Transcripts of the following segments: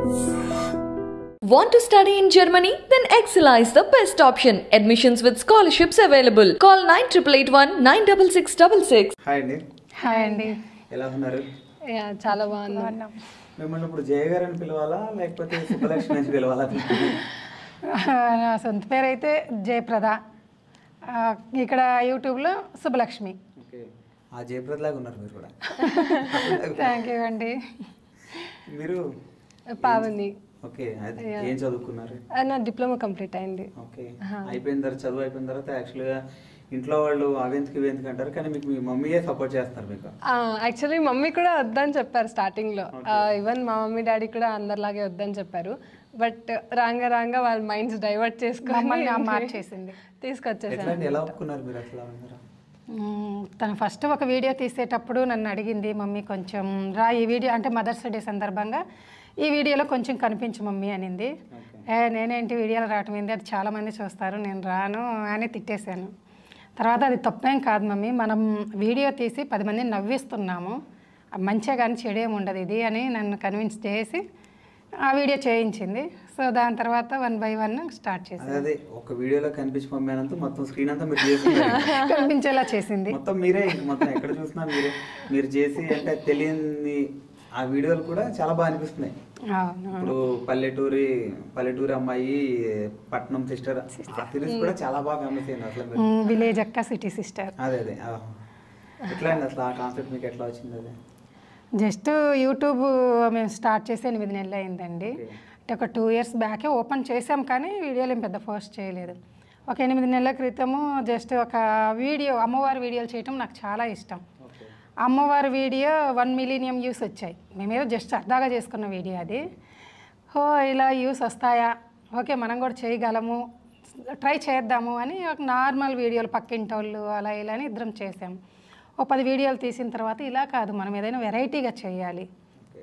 Want to study in Germany? Then Excella is the best option. Admissions with scholarships available. Call 9881 96666. Hi అండి hi అండి ఎలా ఉన్నారు yeah, చాలా బాగుంది బాగున్నాం మిమ్మల్ని ఇప్పుడు జయ గారు అని పిలవాలా లేకపోతే సుబ్బలక్ష్మి అని పిలవాలా నా సొంత పేరు అయితే జయప్రద ఆ, ఇక్కడ యూట్యూబ్లో శుభలక్ష్మి ఓకే ఆ జయప్రద్ లాగా ఉన్నారు మీరు కూడా థ్యాంక్ యూ అండి మీరు పావని ఓకే అది ఏం చదువుకున్నారు ఆ, నా డిప్లొమా కంప్లీట్ అయింది ఓకే అయిపోయిన తర్వాత చదువు అయిపోయిన తర్వాత యాక్చువల్గా ఇంట్లో వాళ్ళు అవేందుకు ఇవేందుకు అంటారు కానీ మీకు మీ మమ్మీయే సపోర్ట్ చేస్తారు మీకు యాక్చువల్లీ మమ్మీ కూడా వద్దని చెప్పారు స్టార్టింగ్లో ఈవెన్ మా మమ్మీ డాడీ కూడా అందరిలాగే వద్దని చెప్పారు బట్ రాంగా రాంగా వాళ్ళ మైండ్స్ డైవర్ట్ చేసుకొని మమ్మల్ని ఆ మార్చేసింది తీసుకొచ్చేసాను ఎట్లా అండి ఎలా ఒప్పుకున్నారు మీరు అసలు అందరూ మ్మ్, తను ఫస్ట్ ఒక వీడియో తీసేటప్పుడు నన్ను అడిగింది మమ్మీ కొంచెం రా ఈ వీడియో అంటే మదర్స్ డే సందర్భంగా ఈ వీడియోలో కొంచెం కనిపించు మమ్మీ అనింది ఏ నేనేంటి వీడియోలో రావటం ఏంది అది చాలామంది చూస్తారు నేను రాను అని తిట్టేశాను తర్వాత అది తప్పేం కాదు మమ్మీ మనం వీడియో తీసి పది మందిని నవ్విస్తున్నాము మంచిగా కానీ చెడేం ఉండదు ఇది అని నన్ను కన్విన్స్ చేసి ఆ వీడియో చేయించింది సో దాని తర్వాత వన్ బై వన్ స్టార్ట్ చేసింది అదే అదే ఒక వీడియోలో కనిపించి పంపానంతా మొత్తం స్క్రీన్ అంతా మీరు చేస్తున్నారు కనిపించేలా చేసింది మొత్తం మీరే ఇంక మొత్తం ఎక్కడ చూసినా మీరే మీరు చేసి అంటే తెలియని ఆ వీడియోలు కూడా చాలా బాగా అనిపిస్తున్నాయి అవును ఇప్పుడు పల్లెటూరి పల్లెటూరి అమ్మాయి పట్నం సిస్టర్ ఆ సిరీస్ కూడా చాలా బాగా ఫేమస్ అయింది అసలు మీరు విలేజ్ అక్క సిటీ సిస్టర్ అదే అదే ఆ. ఎట్లా అండి అసలు ఆ కాన్సెప్ట్ మీకు ఎట్లా వచ్చింది అది జస్ట్ యూట్యూబ్ మేము స్టార్ట్ చేసి ఎనిమిది నెలలు అయిందండి అంటే ఒక టూ ఇయర్స్ బ్యాకే ఓపెన్ చేసాం కానీ వీడియోలు ఏం పెద్ద పోస్ట్ చేయలేదు ఒక ఎనిమిది నెలల క్రితము జస్ట్ ఒక వీడియో అమ్మవారి వీడియోలు చేయటం నాకు చాలా ఇష్టం ఓకే అమ్మవారి వీడియో వన్ మిలీనియం వ్యూస్ వచ్చాయి మేమేదో జస్ట్ సరదాగా చేసుకున్న వీడియో అది హో ఇలా వ్యూస్ వస్తాయా ఓకే మనం కూడా చేయగలము ట్రై చేద్దాము అని ఒక నార్మల్ వీడియోలు పక్కింటి వాళ్ళు అలా ఇలా అని ఇద్దరం చేసాము ఓ పది వీడియోలు తీసిన తర్వాత ఇలా కాదు మనం ఏదైనా వెరైటీగా చేయాలి ఓకే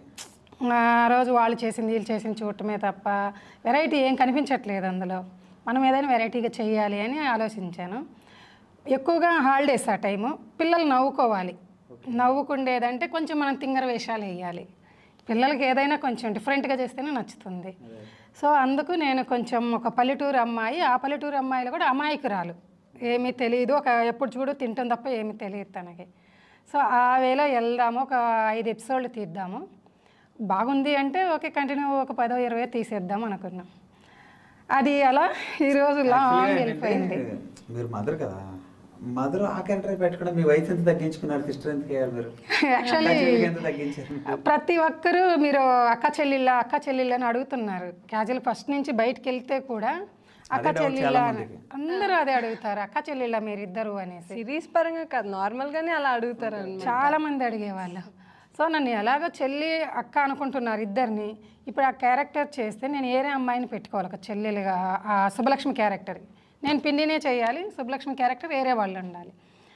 ఆ రోజు వాళ్ళు చేసింది వీళ్ళు చేసింది చూడటమే తప్ప వెరైటీ ఏం కనిపించట్లేదు అందులో మనం ఏదైనా వెరైటీగా చేయాలి అని ఆలోచించాను ఎక్కువగా హాలిడేస్ ఆ టైము పిల్లలు నవ్వుకోవాలి నవ్వుకుండేదంటే కొంచెం మనం తింగర వేషాలు వేయాలి పిల్లలకి ఏదైనా కొంచెం డిఫరెంట్గా చేస్తేనే నచ్చుతుంది సో అందుకు నేను కొంచెం ఒక పల్లెటూరు అమ్మాయి ఆ పల్లెటూరు అమ్మాయిలు కూడా అమాయకురాలు ఏమీ తెలియదు ఒక ఎప్పుడు చూడు తింటాం తప్ప ఏమీ తెలియదు తనకి సో ఆ వేలో వెళ్దాము ఒక ఐదు ఎపిసోడ్లు తీద్దాము బాగుంది అంటే ఓకే కంటిన్యూ ఒక పదో ఇరవై తీసేద్దాం అనుకున్నాం అది అలా ఈరోజు లాంగ్ Actually వెళ్ళిపోయింది ఏంటంటే, మీరు మదర్ కదా మదర్ ఆ క్యారెక్టర్ పెట్టుకోవడం మీ వయసు ఎంత తగ్గించుకున్నారు సిస్టర్ ఎంత అయ్యారు మీరు Actually- అక్క చెల్లికి ఎంత తగ్గించారు ప్రతి ఒక్కరూ మీరు అక్క చెల్లిళ్ళ అక్క చెల్లిళ్ళ అని అడుగుతున్నారు క్యాజువల్ ఫస్ట్ నుంచి బయటికి వెళ్తే కూడా అక్క అదే doubt చెల్లిళ్ళ చాలా అని మందికి. అందరూ అదే అడుగుతారు అక్క చెల్లిళ్ళ మీరిద్దరు అనేసి సిరీస్ పరంగా కాదు నార్మల్గానే అలా అడుగుతారు అన్నమాట చాలా మంది అడిగేవాళ్ళు సో నన్ను ఎలాగో చెల్లి అక్క అనుకుంటున్నారు ఇద్దరిని ఇప్పుడు ఆ క్యారెక్టర్ చేస్తే నేను ఏరే అమ్మాయిని పెట్టుకోవాలి ఒక చెల్లెలుగా ఆ శుభలక్ష్మి క్యారెక్టర్ నేను పిండినే చేయాలి శుభలక్ష్మి క్యారెక్టర్ వేరే వాళ్ళు ఉండాలి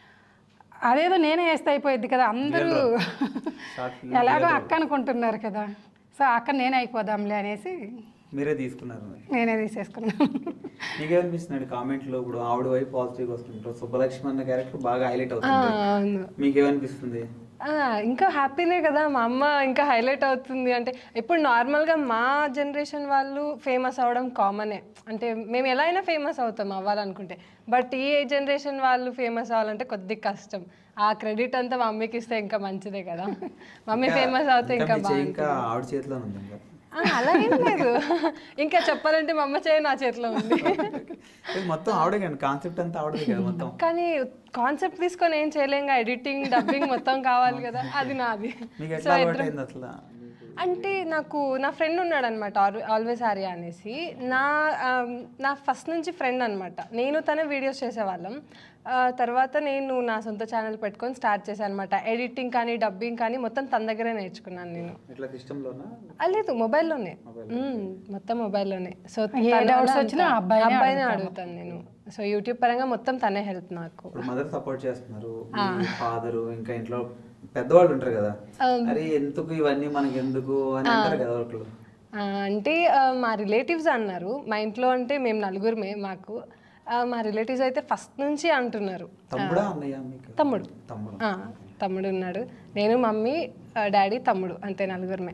అదేదో నేనే వేస్తే అయిపోయింది కదా అందరూ Short film ఎలాగో అక్క అనుకుంటున్నారు కదా సో అక్క నేనే అయిపోదాంలే అనేసి మీరే తీసుకున్నారు మరి. నేనే తీసేసుకున్నాను మీకేమనిపిస్తుంది కామెంట్లో ఇప్పుడు ఆవిడ వైపు పాజిటివ్ వస్తుంటారు సుబ్బలక్ష్మి అన్న క్యారెక్టర్ బాగా హైలైట్ అవుతుంది అవును మీకేమనిపిస్తుంది ఆ, ఇంకా హ్యాపీనే కదా మా అమ్మ ఇంకా హైలైట్ అవుతుంది అంటే ఇప్పుడు నార్మల్గా మా జనరేషన్ వాళ్ళు ఫేమస్ అవ్వడం కామనే అంటే మేము ఎలా అయినా ఫేమస్ అవుతాం అవ్వాలనుకుంటే బట్ ఈ జనరేషన్ వాళ్ళు ఫేమస్ అవ్వాలంటే కొద్దిగా కష్టం ఆ క్రెడిట్ అంతా మమ్మీకి ఇస్తే ఇంకా మంచిదే కదా మమ్మీ ఫేమస్ అవుతే ఇంకా మీ చేయి బాగుంటుంది ఇంకా ఆవిడ చేతిలో ఉంది ఇంకా ఆ, అలా ఏం లేదు ఇంకా చెప్పాలంటే మా అమ్మ చేయి నా చేతిలో ఉంది ఇది మొత్తం ఆవిడే కానీ కాన్సెప్ట్ అంతా ఆవిడదే కదా మొత్తం కానీ కాన్సెప్ట్ తీసుకొని ఏం చేయలేం ఎడిటింగ్ డబ్బింగ్ మొత్తం కావాలి కదా అది నాది మీకు సో ఎట్లా అలవాటు అయింది అసలు అంటే నాకు నా ఫ్రెండ్ ఉన్నాడు అనమాట ఆల్వేస్ ఆర్యా అనేసి నా ఆమ్, నా ఫస్ట్ నుంచి ఫ్రెండ్ అనమాట నేను తన వీడియోస్ చేసేవాళ్ళం ఆ, తర్వాత నేను నా సొంత ఛానల్ పెట్టుకొని స్టార్ట్ చేశాను అనమాట ఎడిటింగ్ కానీ డబ్బింగ్ కానీ మొత్తం తన దగ్గరే నేర్చుకున్నాను నేను ఇట్లా సిస్టంలోనా ఆ, లేదు మొబైల్లోనే మ్మ్, మొత్తం మొబైల్లోనే సో ఏ తన doubts వల్ల వచ్చినా అంతా- అబ్బాయినే అబ్బాయినే అడుగుతాను నేను సో యూట్యూబ్ పరంగా మొత్తం తనే హెల్ప్ నాకు ఇప్పుడు మదర్ సపోర్ట్ చేస్తున్నారు ఫాదర్ ఇంకా ఇంట్లో పెద్దవాళ్ళు ఉంటారు కదా అరే ఎందుకు ఇవన్నీ మనకి ఎందుకు అని అంటారు కదా ఒకళ్ళు ఆ, అంటే ఆ, మా రిలేటివ్స్ అన్నారు మా ఇంట్లో అంటే మేము నలుగురమే మాకు ఆ, మా రిలేటివ్స్ అయితే ఫస్ట్ నుంచి అంటున్నారు తమ్ముడా అన్నయ్య మీకు తమ్ముడు తమ్ముడు ఆ, తమ్ముడు ఉన్నాడు నేను మమ్మీ ఆ, డాడీ తమ్ముడు అంతే నలుగురమే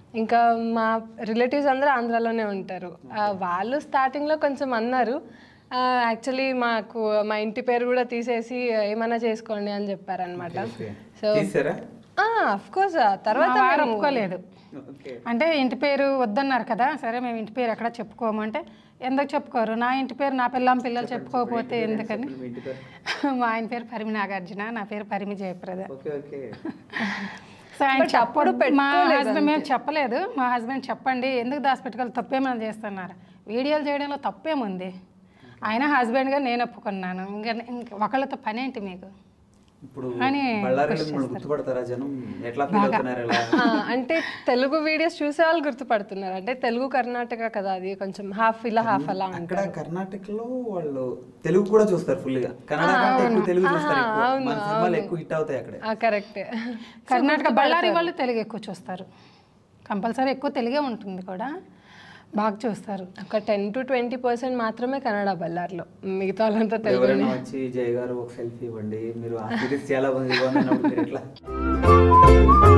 ఇంకా మా రిలేటివ్స్ అందరూ ఆంధ్రాలోనే ఉంటారు ఆ, వాళ్ళు స్టార్టింగ్లో కొంచెం అన్నారు యాక్చువల్లీ మాకు మా ఇంటి పేరు కూడా తీసేసి ఏమైనా చేసుకోండి అని చెప్పారనమాట సో తీసారా అఫ్ కోర్స్ తర్వాత మా వారు మేము- ఒప్పుకోలేదు ఓకే అంటే ఇంటి పేరు వద్దన్నారు కదా సరే మేము ఇంటి పేరు ఎక్కడ చెప్పుకోము అంటే ఎందుకు చెప్పుకోరు నా ఇంటి పేరు నా పిల్లం పిల్లలు చెప్పుకోకపోతే ఎందుకని మీ ఇంటి పేరు మా ఆయన పేరు పరిమి నాగార్జున నా పేరు Parimi Jayaprada okay okay so ఆయన But అప్పుడు చెప్పడు మా హస్బెండ్ మేము చెప్పలేదు మా హస్బెండ్ చెప్పండి ఎందుకు దాచిపెట్టుకోవాలి తప్పేమైనా చేస్తున్నారు వీడియోలు చేయడంలో తప్పేముంది ఆయన హస్బెండ్గా నేను ఒప్పుకున్నాను ఇంకా ఇంకా ఒకళ్ళతో పని ఏంటి మీకు ఇప్పుడు అని బళ్ళారిలో మిమ్మల్ని గుర్తుపడతారా జనం ఎట్లా ఫీల్ అవుతున్నారు ఎలా ఆ, అంటే తెలుగు వీడియోస్ చూసే వాళ్ళు గుర్తుపడుతున్నారు అంటే తెలుగు కర్ణాటక కదా అది కొంచెం హాఫ్ ఇలా హాఫ్ అలా ఉంటుంది అక్కడ కర్ణాటకలో వాళ్ళు తెలుగు కూడా చూస్తారు ఫుల్ గా కన్నడ కంటే ఎక్కువ తెలుగు చూస్తారు ఎక్కువ. మన సినిమాలు ఎక్కువ హిట్ అవుతాయి అక్కడే కరెక్టే కర్ణాటక బళ్ళారి వాళ్ళు తెలుగు ఎక్కువ చూస్తారు కంపల్సరీ ఎక్కువ తెలుగే ఉంటుంది కూడా బాగా చూస్తారు ఒక టెన్ టు ట్వంటీ పర్సెంట్ మాత్రమే కన్నడ బల్లార్లో మిగతా వాళ్ళంతా తెలుగు ఎవరైనా వచ్చి జయ గారు ఒక సెల్ఫీ ఇవ్వండి మీరు ఆ సిరీస్ చాలా బాగుంది బాగుంది అన్నప్పుడు మీరు ఎట్లా